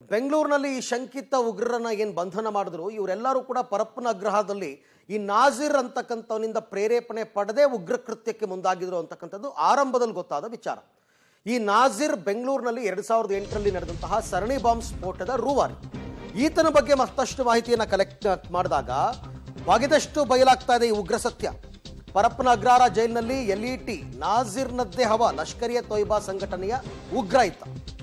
ಬೆಂಗಳೂರಿನಲ್ಲಿ ಈ ಶಂಕಿತ ಉಗ್ರರನ್ನ ಏನು ಬಂಧನ ಮಾಡಿದ್ರು ಇವರೆಲ್ಲರೂ ಕೂಡ ಪರಪ್ಪನ ಆಗ್ರಹದಲ್ಲಿ ಈ ನಾಜಿರ್ ಅಂತಕ್ಕಂಥವನಿಂದ ಪ್ರೇರೇಪಣೆ ಪಡೆದೇ ಉಗ್ರ ಕೃತ್ಯಕ್ಕೆ ಮುಂದಾಗಿದ್ರು ಅಂತಕ್ಕಂಥದ್ದು ಆರಂಭದಲ್ಲಿ ಗೊತ್ತಾದ ವಿಚಾರ ಈ ನಾಜಿರ್ ಬೆಂಗಳೂರಿನಲ್ಲಿ ಎರಡು ಸಾವಿರದ ಎಂಟರಲ್ಲಿ ನಡೆದಂತಹ ಸರಣಿ ಬಾಂಬ್ ಸ್ಫೋಟದ ರೂವಾರಿ ಈತನ ಬಗ್ಗೆ ಮತ್ತಷ್ಟು ಮಾಹಿತಿಯನ್ನು ಕಲೆಕ್ಟ್ ಮಾಡಿದಾಗ ಬಗೆದಷ್ಟು ಬಯಲಾಗ್ತಾ ಇದೆ ಈ ಉಗ್ರ ಸತ್ಯ ಪರಪ್ಪನ ಅಗ್ರಹಾರ ಜೈಲಿನಲ್ಲಿ ಎಲ್ ಇ ಟಿ ನಾಜಿರ್ನದ್ದೇ ಹವ ಲಷ್ಕರಿಯ ತೊಯ್ಬಾ ಸಂಘಟನೆಯ ಉಗ್ರ ಈತ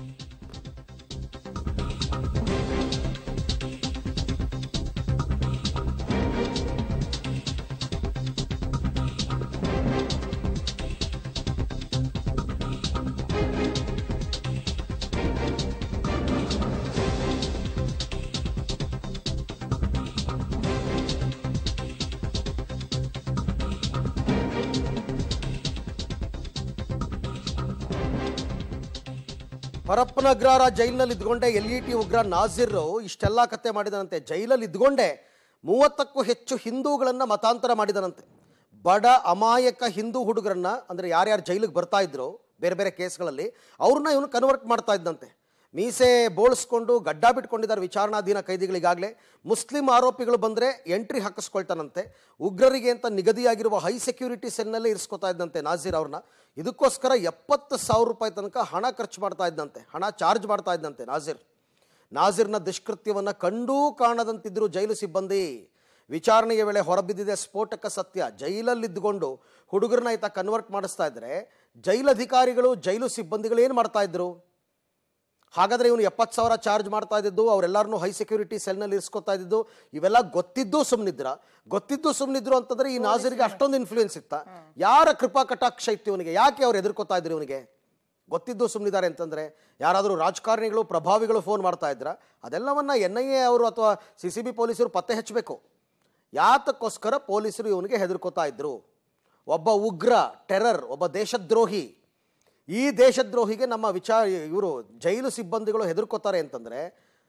ಪರಪ್ಪನ ಅಗ್ರಹಾರ ಜೈಲಿನಲ್ಲಿ ಇದ್ಕೊಂಡೆ ಎಲ್ ಇ ಟಿ ಉಗ್ರ ನಾಜಿರ್ ಇಷ್ಟೆಲ್ಲ ಕತೆ ಮಾಡಿದನಂತೆ ಜೈಲಲ್ಲಿ ಇದ್ಕೊಂಡೆ ಮೂವತ್ತಕ್ಕೂ ಹೆಚ್ಚು ಹಿಂದೂಗಳನ್ನ ಮತಾಂತರ ಮಾಡಿದನಂತೆ ಬಡ ಅಮಾಯಕ ಹಿಂದೂ ಹುಡುಗರನ್ನ ಅಂದ್ರೆ ಯಾರ್ಯಾರು ಜೈಲಿಗೆ ಬರ್ತಾ ಇದ್ರು ಬೇರೆ ಬೇರೆ ಕೇಸ್ಗಳಲ್ಲಿ ಅವ್ರನ್ನ ಇವನು ಕನ್ವರ್ಟ್ ಮಾಡ್ತಾ ಇದ್ದಂತೆ ಮೀಸೆ ಬೋಳಿಸ್ಕೊಂಡು ಗಡ್ಡ ಬಿಟ್ಕೊಂಡಿದ್ದಾರೆ ವಿಚಾರಣಾಧೀನ ಕೈದಿಗಳಿಗಾಗಲೇ ಮುಸ್ಲಿಂ ಆರೋಪಿಗಳು ಬಂದರೆ ಎಂಟ್ರಿ ಹಾಕಿಸ್ಕೊಳ್ತಾನಂತೆ ಉಗ್ರರಿಗೆ ಅಂತ ನಿಗದಿಯಾಗಿರುವ ಹೈ ಸೆಕ್ಯೂರಿಟಿ ಸೆಲ್ನಲ್ಲೇ ಇರಿಸ್ಕೊತಾ ಇದ್ದಂತೆ ನಾಜೀರ್ ಅವ್ರನ್ನ ಇದಕ್ಕೋಸ್ಕರ ಎಪ್ಪತ್ತು ಸಾವಿರ ರೂಪಾಯಿ ತನಕ ಹಣ ಖರ್ಚು ಮಾಡ್ತಾ ಇದ್ದಂತೆ ಹಣ ಚಾರ್ಜ್ ಮಾಡ್ತಾ ಇದ್ದಂತೆ ನಾಜೀರ್ ನಾಜಿರ್ನ ದುಷ್ಕೃತ್ಯವನ್ನು ಕಂಡೂ ಕಾಣದಂತಿದ್ರು ಜೈಲು ಸಿಬ್ಬಂದಿ ವಿಚಾರಣೆಯ ವೇಳೆ ಹೊರಬಿದ್ದಿದೆ ಸ್ಫೋಟಕ ಸತ್ಯ ಜೈಲಲ್ಲಿದ್ದುಕೊಂಡು ಹುಡುಗರನ್ನ ಈತ ಕನ್ವರ್ಟ್ ಮಾಡಿಸ್ತಾ ಇದ್ರೆ ಜೈಲಧಿಕಾರಿಗಳು ಜೈಲು ಸಿಬ್ಬಂದಿಗಳು ಏನು ಮಾಡ್ತಾ ಇದ್ರು ಹಾಗಾದ್ರೆ ಇವನು ಎಪ್ಪತ್ತು ಸಾವಿರ ಚಾರ್ಜ್ ಮಾಡ್ತಾ ಇದ್ದಿದ್ದು ಅವರೆಲ್ಲರನ್ನೂ ಹೈ ಸೆಕ್ಯೂರಿಟಿ ಸೆಲ್ನಲ್ಲಿ ಇರಿಸ್ಕೊತಾ ಇದ್ದಿದ್ದು ಇವೆಲ್ಲ ಗೊತ್ತಿದ್ದು ಸುಮ್ಮನಿದ್ರ ಗೊತ್ತಿದ್ದು ಸುಮ್ಮನಿದ್ರು ಅಂತಂದ್ರೆ ಈ ನಾಜರಿಗೆ ಅಷ್ಟೊಂದು ಇನ್ಫ್ಲೂಯೆನ್ಸ್ ಇತ್ತ ಯಾರ ಕೃಪಾ ಕಟಾಕ್ಷ ಇತ್ತು ಇವನಿಗೆ ಯಾಕೆ ಅವ್ರು ಎದುರ್ಕೋತಾ ಇದ್ರು ಇವನಿಗೆ ಗೊತ್ತಿದ್ದು ಸುಮ್ಮನಿದ್ದಾರೆ ಅಂತಂದ್ರೆ ಯಾರಾದರೂ ರಾಜಕಾರಣಿಗಳು ಪ್ರಭಾವಿಗಳು ಫೋನ್ ಮಾಡ್ತಾ ಇದ್ರ ಅದೆಲ್ಲವನ್ನ ಎನ್ ಐ ಎ ಅವರು ಅಥವಾ ಸಿ ಸಿ ಬಿ ಪೊಲೀಸರು ಪತ್ತೆ ಹಚ್ಚಬೇಕು ಯಾತಕ್ಕೋಸ್ಕರ ಪೊಲೀಸರು ಇವನಿಗೆ ಹೆದರ್ಕೋತಾ ಇದ್ರು ಒಬ್ಬ ಉಗ್ರ ಟೆರರ್ ಒಬ್ಬ ದೇಶದ್ರೋಹಿ ಈ ದೇಶದ್ರೋಹಿಗೆ ನಮ್ಮ ವಿಚಾರ ಇವರು ಜೈಲು ಸಿಬ್ಬಂದಿಗಳು ಹೆದರ್ಕೋತಾರೆ ಅಂತಂದ್ರೆ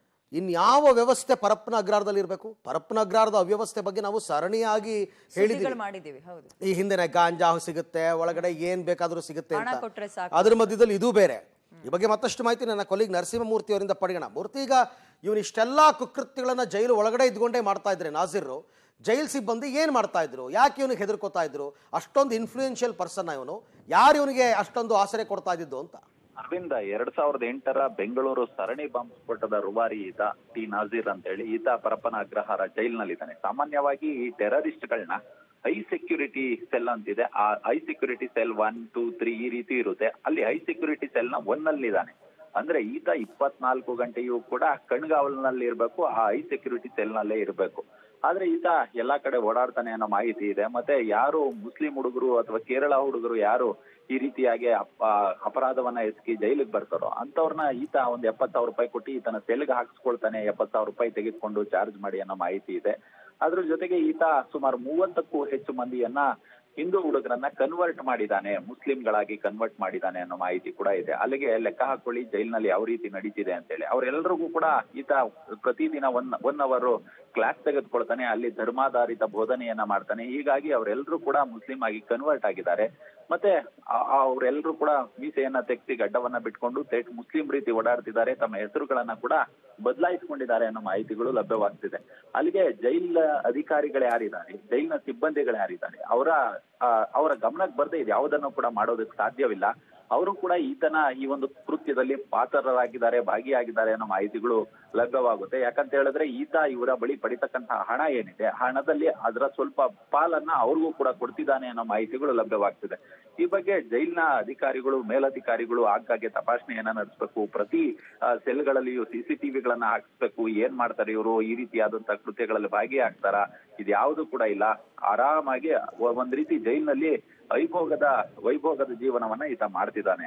ಇನ್ಯಾವ ವ್ಯವಸ್ಥೆ ಪರಪ್ಪನ ಅಗ್ರಹಾರದಲ್ಲಿ ಇರಬೇಕು ಪರಪ್ಪನ ಅಗ್ರಹಾರದ ಅವ್ಯವಸ್ಥೆ ಬಗ್ಗೆ ನಾವು ಸರಣಿಯಾಗಿ ಹೇಳಿದ್ದೀವಿ ಸುದ್ದಿಗಳು ಮಾಡಿದೀವಿ ಹೌದು ಈ ಹಿಂದೆನೆ ಗಾಂಜಾ ಸಿಗುತ್ತೆ ಒಳಗಡೆ ಏನ್ ಬೇಕಾದ್ರೂ ಸಿಗುತ್ತೆ ಹಣ ಅಂತ ಕೊಟ್ರೆ ಸಾಕು. ಅದ್ರ ಮಧ್ಯದಲ್ಲಿ ಇದು ಬೇರೆ ಈ ಬಗ್ಗೆ ಮತ್ತಷ್ಟು ಮಾಹಿತಿ ನನ್ನ ಕೊಲಿಗ್ ನರಸಿಂಹಮೂರ್ತಿ ಅವರಿಂದ ಪಡೆಯೋಣ ಮೂರ್ತಿ ಈಗ ಇವನು ಇಷ್ಟೆಲ್ಲಾ ಕುಕೃತ್ಯಗಳನ್ನ ಜೈಲು ಒಳಗಡೆ ಇದ್ಕೊಂಡೇ ಮಾಡ್ತಾ ಇದ್ರೆ ನಾಜಿರ್ ಜೈಲ್ ಸಿಬ್ಬಂದಿ ಏನ್ ಮಾಡ್ತಾ ಇದ್ರು ಯಾಕೆ ಇವನಿಗೆ ಹೆದರ್ಕೋತಾ ಇದ್ರು ಅಷ್ಟೊಂದು ಇನ್ಫ್ಲೂಯೆನ್ಷಿಯಲ್ ಪರ್ಸನ್ ಇವನು ಯಾರು ಇವನಿಗೆ ಅಷ್ಟೊಂದು ಆಸರೆ ಕೊಡ್ತಾ ಇದ್ದಿದ್ದು ಅಂತ ಅರವಿಂದ ಎರಡ್ ಸಾವಿರದ ಎಂಟರ ಬೆಂಗಳೂರು ಸರಣಿ ಬಾಂಬ್ ಸ್ಫೋಟದ ರುವಾರಿ ಈತ ಟಿ ನಾಜೀರ್ ಅಂತ ಹೇಳಿ ಈತ ಪರಪ್ಪನ ಅಗ್ರಹಾರ ಜೈಲಿನಲ್ಲಿದ್ದಾನೆ ಸಾಮಾನ್ಯವಾಗಿ ಈ ಟೆರರಿಸ್ಟ್ಗಳನ್ನ ಹೈ ಸೆಕ್ಯೂರಿಟಿ ಸೆಲ್ ಅಂತಿದೆ ಆ high security cell one two three ಈ ರೀತಿ ಇರುತ್ತೆ ಅಲ್ಲಿ ಹೈ ಸೆಕ್ಯೂರಿಟಿ ಸೆಲ್ ನ ಒನ್ ಅಲ್ಲಿ ಇದ್ದಾನೆ ಅಂದ್ರೆ ಈತ ಇಪ್ಪತ್ನಾಲ್ಕು ಗಂಟೆಯೂ ಕೂಡ ಕಣ್ಗಾವಲಿನಲ್ಲಿ ಇರಬೇಕು ಆ ಹೈ ಸೆಕ್ಯೂರಿಟಿ ಸೆಲ್ ನಲ್ಲೇ ಇರಬೇಕು ಆದ್ರೆ ಈತ ಎಲ್ಲಾ ಕಡೆ ಓಡಾಡ್ತಾನೆ ಅನ್ನೋ ಮಾಹಿತಿ ಇದೆ ಮತ್ತೆ ಯಾರು ಮುಸ್ಲಿಂ ಹುಡುಗರು ಅಥವಾ ಕೇರಳ ಹುಡುಗರು ಯಾರು ಈ ರೀತಿಯಾಗಿ ಅಪ- ಅಪರಾಧವನ್ನ ಎಸಗಿ ಜೈಲಿಗೆ ಬರ್ತಾರೋ ಅಂತವ್ರನ್ನ ಈತ ಒಂದ್ ಎಪ್ಪತ್ ಸಾವಿರ ರೂಪಾಯಿ ಕೊಟ್ಟು ಈತನ ಸೆಲ್ಗೆ ಹಾಕಿಸ್ಕೊಳ್ತಾನೆ ಎಪ್ಪತ್ ಸಾವಿರ ರೂಪಾಯಿ ತೆಗೆದುಕೊಂಡು ಚಾರ್ಜ್ ಮಾಡಿ ಅನ್ನೋ ಮಾಹಿತಿ ಇದೆ ಅದ್ರ ಜೊತೆಗೆ ಈತ ಸುಮಾರು ಮೂವತ್ತಕ್ಕೂ ಹೆಚ್ಚು ಮಂದಿಯನ್ನ ಹಿಂದೂ ಹುಡುಗರನ್ನ ಕನ್ವರ್ಟ್ ಮಾಡಿದಾನೆ ಮುಸ್ಲಿಂಗಳಾಗಿ ಕನ್ವರ್ಟ್ ಮಾಡಿದಾನೆ ಅನ್ನೋ ಮಾಹಿತಿ ಕೂಡ ಇದೆ ಅಲ್ಲಿಗೆ ಲೆಕ್ಕ ಹಾಕೊಳ್ಳಿ ಜೈಲಿನಲ್ಲಿ ಯಾವ ರೀತಿ ನಡೀತಿದೆ ಅಂತೇಳಿ ಅವರೆಲ್ಲರಿಗೂ ಕೂಡ ಈತ ಪ್ರತಿದಿನ ಒನ್ ಒನ್ ಅವರ್ ಕ್ಲಾಸ್ ತೆಗೆದುಕೊಳ್ತಾನೆ ಅಲ್ಲಿ ಧರ್ಮಾಧಾರಿತ ಬೋಧನೆಯನ್ನ ಮಾಡ್ತಾನೆ ಹೀಗಾಗಿ ಅವರೆಲ್ಲರೂ ಕೂಡ ಮುಸ್ಲಿಂ ಆಗಿ ಕನ್ವರ್ಟ್ ಆಗಿದ್ದಾರೆ ಮತ್ತೆ ಅವರೆಲ್ಲರೂ ಕೂಡ ಮೀಸೆಯನ್ನ ತೆಗೆಸಿ ಗಡ್ಡವನ್ನ ಬಿಟ್ಕೊಂಡು ತೆಟ್ ಮುಸ್ಲಿಂ ರೀತಿ ಓಡಾಡ್ತಿದ್ದಾರೆ ತಮ್ಮ ಹೆಸರುಗಳನ್ನ ಕೂಡ ಬದಲಾಯಿಸಿಕೊಂಡಿದ್ದಾರೆ ಅನ್ನೋ ಮಾಹಿತಿಗಳು ಲಭ್ಯವಾಗ್ತಿದೆ ಅಲ್ಲಿಗೆ ಜೈಲ್ ಅಧಿಕಾರಿಗಳು ಯಾರಿದ್ದಾರೆ ಜೈಲಿನ ಸಿಬ್ಬಂದಿಗಳು ಯಾರಿದ್ದಾರೆ ಅವರ ಆ, ಅವರ ಗಮನಕ್ಕೆ ಬರ್ದೇ ಇದು ಯಾವುದನ್ನು ಕೂಡ ಮಾಡೋದಕ್ಕೆ ಸಾಧ್ಯವಿಲ್ಲ ಅವರು ಕೂಡ ಈತನ ಈ ಒಂದು ಕೃತ್ಯದಲ್ಲಿ ಪಾತ್ರರಾಗಿದ್ದಾರೆ ಭಾಗಿಯಾಗಿದ್ದಾರೆ ಅನ್ನೋ ಮಾಹಿತಿಗಳು ಲಭ್ಯವಾಗುತ್ತೆ ಯಾಕಂತ ಹೇಳಿದ್ರೆ ಈತ ಇವರ ಬಳಿ ಪಡಿತಕ್ಕಂತಹ ಹಣ ಏನಿದೆ ಹಣದಲ್ಲಿ ಅದರ ಸ್ವಲ್ಪ ಪಾಲನ್ನ ಅವ್ರಿಗೂ ಕೂಡ ಕೊಡ್ತಿದ್ದಾನೆ ಅನ್ನೋ ಮಾಹಿತಿಗಳು ಲಭ್ಯವಾಗ್ತಿದೆ ಈ ಬಗ್ಗೆ ಜೈಲಿನ ಅಧಿಕಾರಿಗಳು ಮೇಲಧಿಕಾರಿಗಳು ಆಗಾಗ್ಗೆ ತಪಾಸಣೆಯನ್ನ ನಡೆಸಬೇಕು ಪ್ರತಿ ಆ, ಸೆಲ್ಗಳಲ್ಲಿಯೂ ಸಿಸಿಟಿವಿಗಳನ್ನ ಹಾಕಿಸ್ಬೇಕು ಏನ್ ಮಾಡ್ತಾರೆ ಇವರು ಈ ರೀತಿಯಾದಂತಹ ಕೃತ್ಯಗಳಲ್ಲಿ ಭಾಗಿಯಾಗ್ತಾರ ಇದ್ಯಾವುದು ಕೂಡ ಇಲ್ಲ ಆರಾಮಾಗಿ ಒ- ಒಂದ್ ರೀತಿ ಜೈಲಿನಲ್ಲಿ ವೈಭೋಗದ ವೈಭೋಗದ ಜೀವನವನ್ನ ಈತ ಮಾಡ್ತಿದ್ದಾನೆ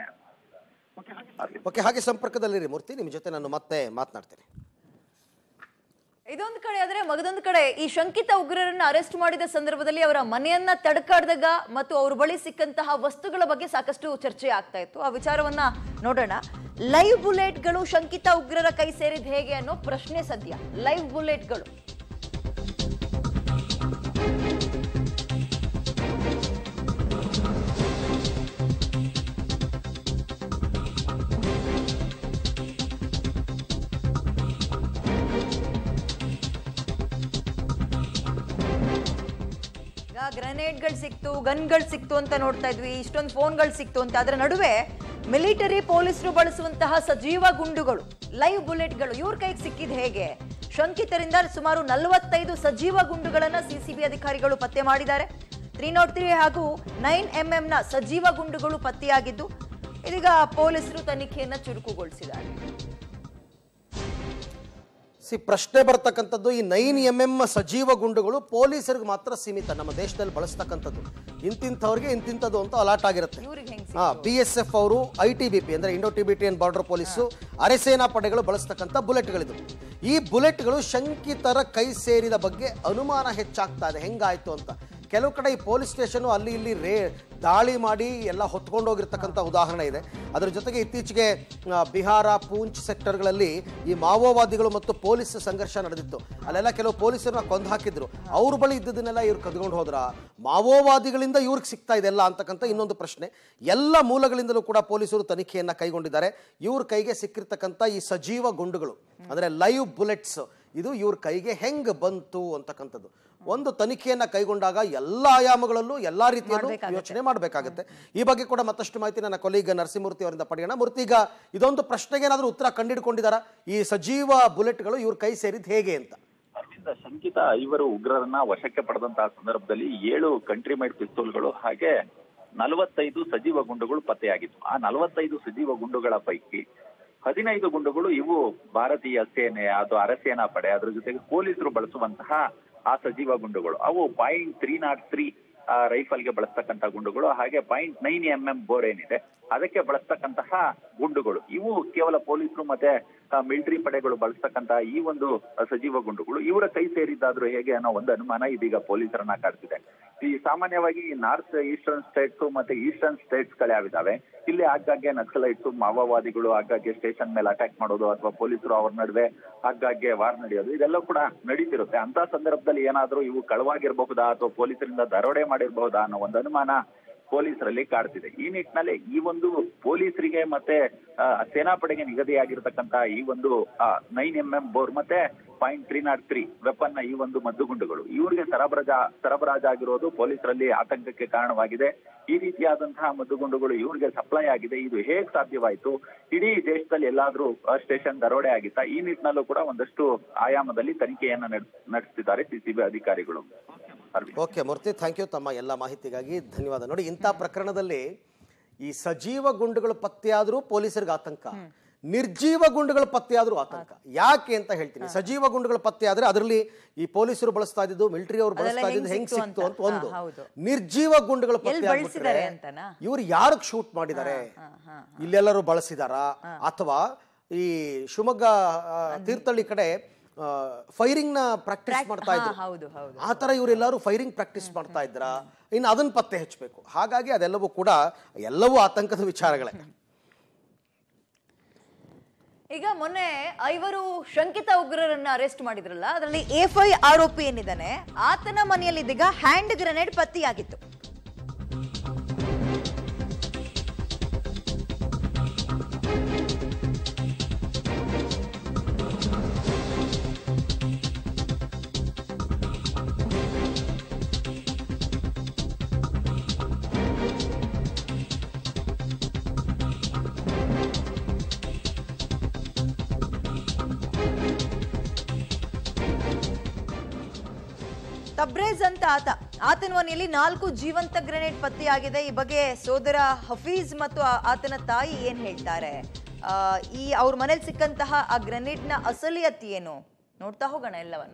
ಓಕೆ ಹಾಗೆ ಸಂಪರ್ಕದಲ್ಲಿರಿ ಮೂರ್ತಿ ನಿಮ್ಮ ಜೊತೆ ನಾನು ಮತ್ತೆ ಮಾತನಾಡ್ತೇನೆ ಇದೊಂದು ಕಡೆ ಆದ್ರೆ ಮಗದೊಂದು ಕಡೆ ಈ ಶಂಕಿತ ಉಗ್ರರನ್ನ ಅರೆಸ್ಟ್ ಮಾಡಿದ ಸಂದರ್ಭದಲ್ಲಿ ಅವರ ಮನೆಯನ್ನ ತಡಕಾಡ್ದಾಗ ಮತ್ತು ಅವ್ರ ಬಳಿ ಸಿಕ್ಕಂತಹ ವಸ್ತುಗಳ ಬಗ್ಗೆ ಸಾಕಷ್ಟು ಚರ್ಚೆ ಆಗ್ತಾ ಇತ್ತು ಆ ವಿಚಾರವನ್ನ ನೋಡೋಣ ಲೈವ್ ಬುಲೆಟ್ಗಳು ಶಂಕಿತ ಉಗ್ರರ ಕೈ ಸೇರಿದ ಹೇಗೆ ಅನ್ನೋ ಪ್ರಶ್ನೆ ಸದ್ಯ ಲೈವ್ ಬುಲೆಟ್ಗಳು ಗ್ರೆನೇಡ್ಗಳು ಸಿಕ್ತು ಗನ್ಗಳು ಸಿಕ್ತು ಅಂತ ನೋಡ್ತಾ ಇದ್ವಿ ಇಷ್ಟೊಂದು ಫೋನ್ಗಳು ಸಿಕ್ತು ಅಂತ ಅದರ ನಡುವೆ ಮಿಲಿಟರಿ ಪೊಲೀಸರು ಬಳಸುವಂತಹ ಸಜೀವ ಗುಂಡುಗಳು ಲೈವ್ ಬುಲೆಟ್ಗಳು ಇವ್ರ ಕೈಗೆ ಸಿಕ್ಕಿದ್ ಹೇಗೆ ಶಂಕಿತರಿಂದ ಸುಮಾರು ನಲವತ್ತೈದು ಸಜೀವ ಗುಂಡುಗಳನ್ನ ಸಿಸಿಬಿ ಅಧಿಕಾರಿಗಳು ಪತ್ತೆ ಮಾಡಿದ್ದಾರೆ ತ್ರೀ ನಾಟ್ ತ್ರೀ ಹಾಗೂ ನೈನ್ ಎಂಎಂ ನ ಸಜೀವ ಗುಂಡುಗಳು ಪತ್ತೆಯಾಗಿದ್ದು ಇದೀಗ ಪೊಲೀಸರು ತನಿಖೆಯನ್ನ ಚುರುಕುಗೊಳಿಸಿದ್ದಾರೆ ಸಿ ಪ್ರಶ್ನೆ ಬರ್ತಕ್ಕಂಥದ್ದು ಈ ನೈನ್ ಎಂ ಎಂ ಸಜೀವ ಗುಂಡುಗಳು ಪೊಲೀಸರಿಗೆ ಮಾತ್ರ ಸೀಮಿತ ನಮ್ಮ ದೇಶದಲ್ಲಿ ಬಳಸ್ತಕ್ಕಂಥದ್ದು ಇಂತಿಂಥವ್ರಿಗೆ ಇಂತಿಂಥದ್ದು ಅಂತ ಅಲಾಟ್ ಆಗಿರುತ್ತೆ ಇವ್ರಿಗೆ ಹೆಂಗ್ ಹಾ ಬಿ ಎಸ್ ಎಫ್ ಅವರು ಐ ಟಿ ಬಿ ಪಿ ಅಂದರೆ ಇಂಡೋ ಟಿಬಿಟಿಯನ್ ಬಾರ್ಡರ್ ಪೊಲೀಸು ಅರೆಸೇನಾ ಪಡೆಗಳು ಬಳಸ್ತಕ್ಕಂಥ ಬುಲೆಟ್ಗಳಿದು ಈ ಬುಲೆಟ್ಗಳು ಶಂಕಿತರ ಕೈ ಸೇರಿದ ಬಗ್ಗೆ ಅನುಮಾನ ಹೆಚ್ಚಾಗ್ತಾ ಇದೆ ಹೆಂಗಾಯ್ತು ಅಂತ ಕೆಲವು ಕಡೆ ಈ ಪೊಲೀಸ್ ಸ್ಟೇಷನು ಅಲ್ಲಿ ಇಲ್ಲಿ ರೇ ದಾಳಿ ಮಾಡಿ ಎಲ್ಲ ಹೊತ್ಕೊಂಡು ಹೋಗಿರ್ತಕ್ಕಂಥ ಉದಾಹರಣೆ ಇದೆ ಅದರ ಜೊತೆಗೆ ಇತ್ತೀಚೆಗೆ ಆ, ಬಿಹಾರ ಪೂಂಚ್ ಸೆಕ್ಟರ್ಗಳಲ್ಲಿ ಈ ಮಾವೋವಾದಿಗಳು ಮತ್ತು ಪೊಲೀಸ್ ಸಂಘರ್ಷ ನಡೆದಿತ್ತು ಅಲ್ಲೆಲ್ಲ ಕೆಲವು ಪೊಲೀಸರನ್ನ ಕೊಂದು ಹಾಕಿದ್ರು ಅವ್ರ ಬಳಿ ಇದ್ದದನ್ನೆಲ್ಲ ಇವ್ರು ಕದ್ಕೊಂಡು ಹೋದ್ರ ಮಾವೋವಾದಿಗಳಿಂದ ಇವ್ರಿಗೆ ಸಿಗ್ತಾ ಇದೆಲ್ಲ ಅಂತಕ್ಕಂಥ ಇನ್ನೊಂದು ಪ್ರಶ್ನೆ ಎಲ್ಲ ಮೂಲಗಳಿಂದಲೂ ಕೂಡ ಪೊಲೀಸರು ತನಿಖೆಯನ್ನ ಕೈಗೊಂಡಿದ್ದಾರೆ ಇವ್ರ ಕೈಗೆ ಸಿಕ್ಕಿರ್ತಕ್ಕಂಥ ಈ ಸಜೀವ ಗುಂಡುಗಳು ಅಂದರೆ ಲೈವ್ ಬುಲೆಟ್ಸ್ ಇದು ಇವ್ರ ಕೈಗೆ ಹೆಂಗ್ ಬಂತು ಅಂತಕ್ಕಂಥದ್ದು ಒಂದು ತನಿಖೆಯನ್ನ ಕೈಗೊಂಡಾಗ ಎಲ್ಲ ಆಯಾಮಗಳಲ್ಲೂ ಎಲ್ಲಾ ರೀತಿಯಲ್ಲೂ ಯೋಚನೆ ಮಾಡಬೇಕಾಗುತ್ತೆ ಈ ಬಗ್ಗೆ ಕೂಡ ಮತ್ತಷ್ಟು ಮಾಹಿತಿ ನನ್ನ ಕೊಲೀಗ ನರಸಿಂಹಮೂರ್ತಿ ಅವರಿಂದ ಪಡೆಯೋಣ ಮೂರ್ತಿ ಈಗ ಇದೊಂದು ಪ್ರಶ್ನೆಗೆ ಏನಾದರೂ ಉತ್ತರ ಕಂಡಿಡ್ಕೊಂಡಿದ್ದಾರಾ ಈ ಸಜೀವ ಬುಲೆಟ್ಗಳು ಇವ್ರ ಕೈ ಸೇರಿದ್ ಹೇಗೆ ಅಂತ ಅರವಿಂದ ಶಂಕಿತ ಐವರು ಉಗ್ರರನ್ನ ವಶಕ್ಕೆ ಪಡೆದಂತಹ ಸಂದರ್ಭದಲ್ಲಿ ಏಳು ಕಂಟ್ರಿ ಮೇಡ್ ಪಿಸ್ತೂಲ್ಗಳು ಹಾಗೆ ನಲವತ್ತೈದು ಸಜೀವ ಗುಂಡುಗಳು ಪತ್ತೆಯಾಗಿತ್ತು ಆ ನಲವತ್ತೈದು ಸಜೀವ ಗುಂಡುಗಳ ಪೈಕಿ ಹದಿನೈದು ಗುಂಡುಗಳು ಇವು ಭಾರತೀಯ ಸೇನೆ ಅದು ಅರಸೇನಾ ಪಡೆ ಅದ್ರ ಜೊತೆಗೆ ಪೊಲೀಸರು ಬಳಸುವಂತಹ ಆ ಸಜೀವ ಗುಂಡುಗಳು ಅವು ಪಾಯಿಂಟ್ ತ್ರೀ ನಾಟ್ ತ್ರೀ ರೈಫಲ್ಗೆ ಬಳಸ್ತಕ್ಕಂತಹ ಗುಂಡುಗಳು ಹಾಗೆ point nine M M bore ಏನಿದೆ ಅದಕ್ಕೆ ಬಳಸ್ತಕ್ಕಂತಹ ಗುಂಡುಗಳು ಇವು ಕೇವಲ ಪೊಲೀಸರು ಮತ್ತೆ ಮಿಲಿಟರಿ ಪಡೆಗಳು ಬಳಸ್ತಕ್ಕಂತಹ ಈ ಒಂದು ಆ, ಸಜೀವ ಗುಂಡುಗಳು ಇವರ ಕೈ ಸೇರಿದ್ದಾದ್ರೂ ಹೇಗೆ ಅನ್ನೋ ಒಂದು ಅನುಮಾನ ಇದೀಗ ಪೊಲೀಸರನ್ನ ಕಾಡ್ತಿದೆ ಈ ಸಾಮಾನ್ಯವಾಗಿ ನಾರ್ತ್ ಈಸ್ಟರ್ನ್ ಸ್ಟೇಟ್ಸ್ ಮತ್ತೆ ಈಸ್ಟರ್ನ್ ಸ್ಟೇಟ್ಸ್ ಗಳು ಯಾವಿದಾವೆ ಇಲ್ಲಿ ಆಗಾಗ್ಗೆ ನಕ್ಸಲೈಟ್ಸ್ ಮಾವೋವಾದಿಗಳು ಆಗಾಗ್ಗೆ ಸ್ಟೇಷನ್ ಮೇಲೆ ಅಟ್ಯಾಕ್ ಮಾಡೋದು ಅಥವಾ ಪೊಲೀಸರು ಅವ್ರ ನಡುವೆ ಆಗಾಗ್ಗೆ ವಾರ್ ನಡೆಯೋದು ಇದೆಲ್ಲ ಕೂಡ ನಡೀತಿರುತ್ತೆ ಅಂತ ಸಂದರ್ಭದಲ್ಲಿ ಏನಾದ್ರೂ ಇವು ಕಳವಾಗಿರಬಹುದಾ ಅಥವಾ ಪೊಲೀಸರಿಂದ ದರೋಡೆ ಮಾಡಿರಬಹುದಾ ಅನ್ನೋ ಒಂದು ಅನುಮಾನ ಪೊಲೀಸರಲ್ಲಿ ಕಾಡ್ತಿದೆ ಈ ನಿಟ್ಟಿನಲ್ಲಿ ಈ ಒಂದು ಪೊಲೀಸರಿಗೆ ಮತ್ತೆ ಆ, ಸೇನಾಪಡೆಗೆ ನಿಗದಿಯಾಗಿರ್ತಕ್ಕಂತ ಈ ಒಂದು ನೈನ್ ಎಂ ಎಂ ಬೋರ್ ಮತ್ತೆ point three not three weapon ನ ಈ ಒಂದು ಮದ್ದುಗುಂಡುಗಳು ಇವರಿಗೆ ಸರಬರಾಜ ಸರಬರಾಜಾಗಿರೋದು ಪೊಲೀಸರಲ್ಲಿ ಆತಂಕಕ್ಕೆ ಕಾರಣವಾಗಿದೆ ಈ ರೀತಿಯಾದಂತಹ ಮದ್ದುಗುಂಡುಗಳು ಇವರಿಗೆ ಸಪ್ಲೈ ಆಗಿದೆ ಇದು ಹೇಗ್ ಸಾಧ್ಯವಾಯಿತು ಇಡೀ ದೇಶದಲ್ಲಿ ಎಲ್ಲಾದ್ರೂ ಸ್ಟೇಷನ್ ದರೋಡೆ ಆಗಿತ್ತಾ ಈ ನಿಟ್ಟಿನಲ್ಲೂ ಕೂಡ ಒಂದಷ್ಟು ಆಯಾಮದಲ್ಲಿ ತನಿಖೆಯನ್ನ ನಡೆಸ್- ನಡೆಸ್ತಿದ್ದಾರೆ ಸಿಸಿಬಿ ಅಧಿಕಾರಿಗಳು Arvind okay Murthy thank you ತಮ್ಮ ಎಲ್ಲ ಮಾಹಿತಿಗಾಗಿ ಧನ್ಯವಾದ ನೋಡಿ ಇಂಥ ಪ್ರಕರಣದಲ್ಲಿ ಈ ಸಜೀವ ಗುಂಡುಗಳು ಪತ್ತೆಯಾದರೂ ಪೊಲೀಸರಿಗೆ ಆತಂಕ ನಿರ್ಜೀವ ಗುಂಡುಗಳು ಪತ್ತೆಯಾದರೂ ಆತಂಕ ಯಾಕೆ ಅಂತ ಹೇಳ್ತೀನಿ ಸಜೀವ ಗುಂಡುಗಳು ಪತ್ತೆ ಆದ್ರೆ ಅದರಲ್ಲಿ ಈ ಪೊಲೀಸರು ಬಳಸ್ತಾ ಇದ್ದು ಮಿಲಿಟರಿ ಅವರು ಬಳಸ್ತಾ ಅದೆಲ್ಲ ಇದ್ದು ಹೆಂಗ್ ಹೆಂಗ್ ಸಿಕ್ತು ಸಿಕ್ತು ಅಂತ ಅಂತ. ಒಂದು ಹಾ, ಹೌದು. ನಿರ್ಜೀವ ಗುಂಡುಗಳು ಪತ್ತೆ ಎಲ್ಲಿ ಬಳಸಿದ್ದಾರೆ ಅಂತನಾ? ಇವ್ರು ಯಾರಿಗೆ ಶೂಟ್ ಮಾಡಿದ್ದಾರೆ ಇಲ್ಲೆಲ್ಲರೂ ಬಳಸಿದಾರಾ ಅಥವಾ ಈ ಶಿವಮೊಗ್ಗ ಆ, ತೀರ್ಥಹಳ್ಳಿ ಕಡೆ ಫೈರಿಂಗ್ ನ ಪ್ರಾಕ್ಟೀಸ್ ಮಾಡ್ತಾ ಇದ್ರು ಹೌದು ಹೌದು ಆ ಥರ ಇವರೆಲ್ಲರೂ ಫೈರಿಂಗ್ ಪ್ರಾಕ್ಟೀಸ್ ಮಾಡ್ತಾ ಇದ್ರ ಇನ್ನು ಅದನ್ನ ಪತ್ತೆ ಹಚ್ಚಬೇಕು ಹಾಗಾಗಿ ಅದೆಲ್ಲವೂ ಕೂಡ ಎಲ್ಲವೂ ಆತಂಕದ ವಿಚಾರಗಳೇ ಈಗ ಮೊನ್ನೆ ಐವರು ಶಂಕಿತ ಉಗ್ರರನ್ನ ಅರೆಸ್ಟ್ ಮಾಡಿದ್ರಲ್ಲ ಅದರಲ್ಲಿ ಎ ಫೈ ಆರೋಪಿ ಏನಿದ್ದಾನೆ ಆತನ ಮನೆಯಲ್ಲಿ ಇದೀಗ ಹ್ಯಾಂಡ್ ಗ್ರೆನೇಡ್ ಪತ್ತೆಯಾಗಿತ್ತು ತಬ್ರೇಜ್ ಅಂತ ಆತ ಆತನ ಮನೆಯಲ್ಲಿ ನಾಲ್ಕು ಜೀವಂತ ಗ್ರೆನೇಡ್ ಪತ್ತೆಯಾಗಿದೆ ಈ ಬಗ್ಗೆ ಸೋದರ ಹಫೀಜ್ ಮತ್ತು ಆ- ಆತನ ತಾಯಿ ಏನ್ ಹೇಳ್ತಾರೆ ಆ, ಈ ಅವ್ರ ಮನೇಲಿ ಸಿಕ್ಕಂತಹ ಆ ಗ್ರೆನೇಡ್ ನ ಅಸಲಿಯತ್ ಏನು ನೋಡ್ತಾ ಹೋಗೋಣ ಎಲ್ಲವನ್ನ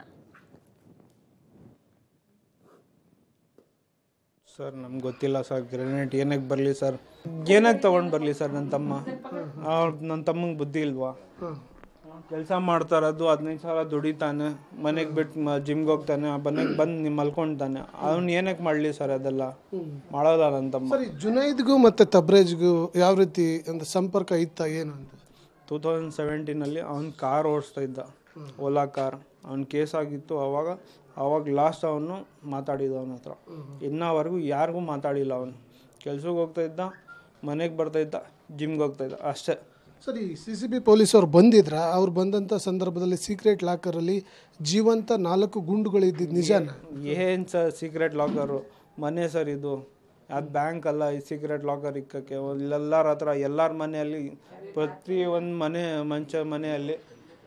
ಸರ್ ನಮ್ಗೆ ಗೊತ್ತಿಲ್ಲ ಸರ್ ಗ್ರೆನೇಟ್ ಏನಕ್ಕೆ ಬರಲಿ ಸರ್ ಏನಕ್ಕೆ ತೊಗೊಂಡು ಬರಲಿ ಸರ್ ನನ್ನ ತಮ್ಮ ಅವ್ರ ನನ್ನ ತಮ್ಮಂಗೆ ಬುದ್ಧಿ ಇಲ್ವಾ ಕೆಲಸ ಮಾಡ್ತಾ ಇರೋದು ಹದಿನೈದು ಸಾವಿರ ದುಡಿತಾನೆ ಮನೆಗೆ ಬಿಟ್ಟು ಜಿಮ್ಗೆ ಹೋಗ್ತಾನೆ ಮನೆಗೆ ಬಂದು ನಿಮ್ಮ ಮಲ್ಕೊಳ್ತಾನೆ ಅವ್ನು ಏನಕ್ಕೆ ಮಾಡಲಿ ಸರ್ ಅದೆಲ್ಲ ಮಾಡೋಲ್ಲ ನನ್ನ ತಮ್ಮ ಸರಿ ಜುನೈದ್ಗೂ ಮತ್ತೆ ತಬ್ರೇಜ್ಗೂ ಯಾವ ರೀತಿ ಒಂದು ಸಂಪರ್ಕ ಇತ್ತ ಏನು ಅಂತ ಟೂ ತೌಸಂಡ್ ಸೆವೆಂಟೀನಲ್ಲಿ ಅವ್ನು ಕಾರ್ ಓಡಿಸ್ತಾ ಇದ್ದ ಓಲಾ ಕಾರ್ ಅವ್ನ ಕೇಸ್ ಆಗಿತ್ತು ಅವಾಗ ಅವಾಗ ಲಾಸ್ಟ್ ಅವನು ಮಾತಾಡಿದ ಅವನ ಹತ್ರ ಇನ್ನವರೆಗೂ ಯಾರಿಗೂ ಮಾತಾಡಿಲ್ಲ ಅವನು ಕೆಲ್ಸಕ್ಕೆ ಹೋಗ್ತಾ ಇದ್ದ ಮನೆಗೆ ಬರ್ತಾ ಇದ್ದ ಜಿಮ್ಗೆ ಹೋಗ್ತಾ ಇದ್ದ ಅಷ್ಟೇ ಸರಿ ಸಿ ಸಿ ಬಿ ಪೊಲೀಸ್ ಅವ್ರು ಬಂದಿದ್ರ ಅವ್ರು ಬಂದಂಥ ಸಂದರ್ಭದಲ್ಲಿ ಸೀಕ್ರೆಟ್ ಲಾಕರಲ್ಲಿ ಜೀವಂತ ನಾಲ್ಕು ಗುಂಡುಗಳು ಇದ್ದಿದ್ದು ನಿಜಾನ ಏನು ಸರ್ ಸೀಕ್ರೆಟ್ ಲಾಕರು ಮನೆ ಸರ್ ಇದು ಅದು ಬ್ಯಾಂಕ್ ಅಲ್ಲ ಈ ಸೀಕ್ರೆಟ್ ಲಾಕರ್ ಇಕ್ಕಕ್ಕೆ ಎಲ್ಲರ ಹತ್ರ ಎಲ್ಲರ ಮನೆಯಲ್ಲಿ ಪ್ರತಿ ಒಂದು ಮನೆ ಮಂಚ ಮನೆಯಲ್ಲಿ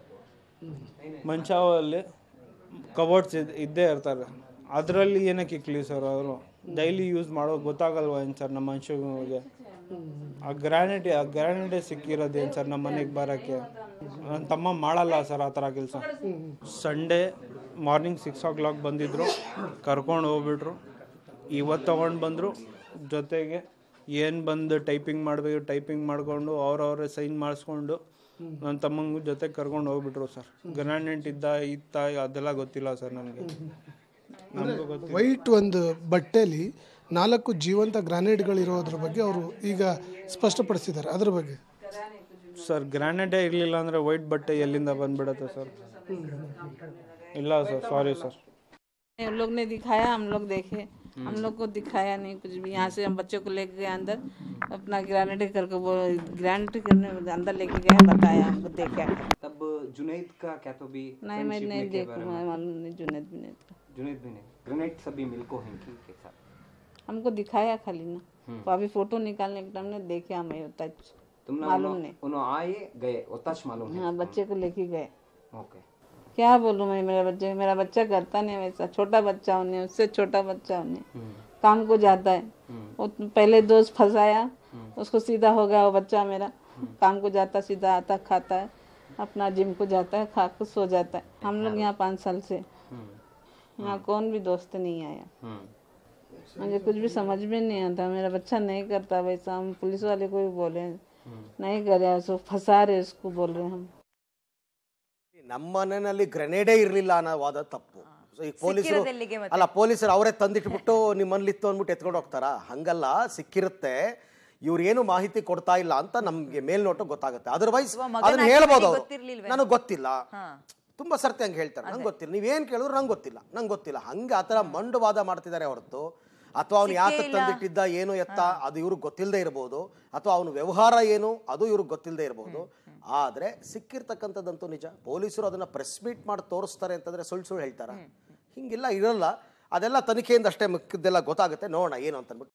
ಮಂಚದಲ್ಲಿ ಕಬೋರ್ಡ್ಸ್ ಇದ್ದೇ ಇರ್ತಾರೆ ಅದರಲ್ಲಿ ಏನಕ್ಕೆ ಇಕ್ಲಿ ಸರ್ ಅವರು ಡೈಲಿ ಯೂಸ್ ಮಾಡೋ ಗೊತ್ತಾಗಲ್ವ ಏನು ಸರ್ ನಮ್ಮ ಮನುಷ್ಯಗಳಿಗೆ ಆ ಗ್ರಾನೈಟಿ ಆ ಗ್ರಾನೈಟೇ ಸಿಕ್ಕಿರೋದೇನು ಸರ್ ನಮ್ಮ ಮನೆಗೆ ಬರೋಕ್ಕೆ ನನ್ನ ತಮ್ಮ ಮಾಡಲ್ಲ ಸರ್ ಆ ಥರ ಕೆಲಸ Sunday morning six o'clock ಬಂದಿದ್ರು ಕರ್ಕೊಂಡು ಹೋಗ್ಬಿಟ್ರು ಇವತ್ತು ತೊಗೊಂಡು ಬಂದರು ಜೊತೆಗೆ ಏನು ಬಂದು ಟೈಪಿಂಗ್ ಮಾಡಬೇಕು ಟೈಪಿಂಗ್ ಮಾಡಿಕೊಂಡು ಅವ್ರವ್ರೇ ಸೈನ್ ಮಾಡಿಸ್ಕೊಂಡು ನನ್ನ ತಮ್ಮಂಗ ಜೊತೆ ಕರ್ಕೊಂಡು ಹೋಗ್ಬಿಟ್ರು ಸರ್ ಗ್ರಾನೈಟ್ ಇದ್ದ ಇತ್ತ ಅದೆಲ್ಲ ಗೊತ್ತಿಲ್ಲ ಸರ್ ನನಗೆ ನಮಗೂ ಗೊತ್ತಿಲ್ಲ ವೈಟ್ ಒಂದು ಬಟ್ಟೆಲಿ ನಾಲ್ಕು ಜೀವಂತ ಗ್ರಾನೈಟ್ಗಳಿರೋದ್ರ ಬಗ್ಗೆ ಅವರು ಈಗ ಸ್ಪಷ್ಟಪಡಿಸಿದ್ದಾರೆ ಅದ್ರ ಬಗ್ಗೆ ಸರ್ ಗ್ರಾನೈಟೇ ಇರಲಿಲ್ಲ ಅಂದರೆ ವೈಟ್ ಬಟ್ಟೆ ಎಲ್ಲಿಂದ ಬಂದ್ಬಿಡುತ್ತೆ ಸರ್ ಇಲ್ಲ ಸರ್ ಸಾರಿ ಸರ್ उन लोग ने दिखाया हम लोग देखे हम लोग को दिखाया नहीं कुछ भी यहाँ से हम बच्चों को लेके गए अंदर अपना ग्रेनेड करके वो ग्रेनेड करने अंदर लेके गए बताया हमको देखा तब जुनैद का क्या तो भी नहीं मैं friendship नहीं में के देखू बारे में? मैं मालूम नहीं जुनेद भी नहीं था जुनैद भी नहीं ग्रेनेड सभी मिलको हैं की के साथ हमको दिखाया खाली ना तो अभी फोटो निकालने के टाइम ने देखे हमें होता है कुछ। तुमने मालूम उन्हों- नहीं उन्होंने आए गए उताच मालूम है हाँ बच्चे को लेके गए ओके क्या बोलूँ मैं मेरा बच्चे मेरा बच्चा करता नहीं वैसा छोटा बच्चा उन्हें उससे छोटा बच्चा उन्हें काम को जाता है वो पहले दोस्त फंसाया उसको सीधा हो गया वो बच्चा मेरा काम को जाता सीधा आता खाता है अपना जिम को जाता है खा के सो जाता है हम लोग यहाँ पाँच साल से यहाँ कौन भी दोस्त नहीं आया मुझे कुछ भी समझ में नहीं आता मेरा बच्चा नहीं करता वैसा हम पुलिस वाले को भी बोले नहीं करे उसको फंसा रहे उसको बोल रहे हम ನಮ್ಮ ಮನೆಯಲ್ಲಿ ಗ್ರೆನೇಡೇ ಇರಲಿಲ್ಲ ಅನ್ನೋ ವಾದ ತಪ್ಪು So, ಈಗ ಪೊಲೀಸರು ಸಿಕ್ಕಿರೋದು ಎಲ್ಲಿಗೆ ಮತ್ತೆ? ಅಲ್ಲ ಪೊಲೀಸರು ಅವರೇ ತಂದಿಟ್ಬಿಟ್ಟು ನಿಮ್ಮಲ್ಲಿತ್ತು ಅಂದ್ಬಿಟ್ಟು ಎತ್ಕೊಂಡು ಹೋಗ್ತಾರಾ ಹಂಗಲ್ಲ ಸಿಕ್ಕಿರುತ್ತೆ ಇವ್ರು ಏನು ಮಾಹಿತಿ ಕೊಡ್ತಾ ಇಲ್ಲ ಅಂತ ನಮ್ಗೆ ಮೇಲ್ನೋಟ ಗೊತ್ತಾಗುತ್ತೆ ಅದರ್ವೈಸ್ ಅಥವಾ ಮಗನ ಅದನ್ನ ಹೇಳ್ಬೋದು activity ಅವರು ಗೊತ್ತಿರ್ಲಿಲ್ವೇನೋ? ನನಗೆ ಗೊತ್ತಿಲ್ಲ ಹಾ. ತುಂಬಾ ಸರ್ತಿ ಹಂಗೆ ಹೇಳ್ತಾರೆ ನಂಗೆ ಗೊತ್ತಿಲ್ಲ ನೀವೇನ್ ಕೇಳಿದ್ರು ನಂಗೆ ಗೊತ್ತಿಲ್ಲ ನಂಗೆ ಗೊತ್ತಿಲ್ಲ ಹಂಗೆ ಆ ಥರ ಮಂಡುವಾದ ಮಾಡ್ತಿದ್ದಾರೆ ಹೊರತು ಅಥವಾ ಅವ್ನು ಯಾಕೆ ತಂದಿಟ್ಟಿದ್ದ ಏನು ಎತ್ತ ಅದು ಇವ್ರಿಗೆ ಗೊತ್ತಿಲ್ಲದೆ ಇರ್ಬೋದು ಅಥವಾ ಅವನ ವ್ಯವಹಾರ ಏನು ಅದು ಇವ್ರಿಗೆ ಗೊತ್ತಿಲ್ಲದೆ ಇರಬಹುದು ಆದ್ರೆ ಸಿಕ್ಕಿರ್ತಕ್ಕಂಥದ್ದಂತೂ ನಿಜ ಪೊಲೀಸರು ಅದನ್ನ ಪ್ರೆಸ್ ಮೀಟ್ ಮಾಡಿ ತೋರಿಸ್ತಾರೆ ಅಂತಂದ್ರೆ ಸುಳ್ಳು ಸುಳ್ಳು ಹೇಳ್ತಾರ ಹಿಂಗಿಲ್ಲ ಇರಲ್ಲ ಅದೆಲ್ಲ ತನಿಖೆಯಿಂದ ಅಷ್ಟೇ ಮಿಕ್ಕಿದ್ದೆಲ್ಲ ಗೊತ್ತಾಗುತ್ತೆ ನೋಡೋಣ ಏನು ಅಂತ ಅಂದ್ಬಿಟ್ಟು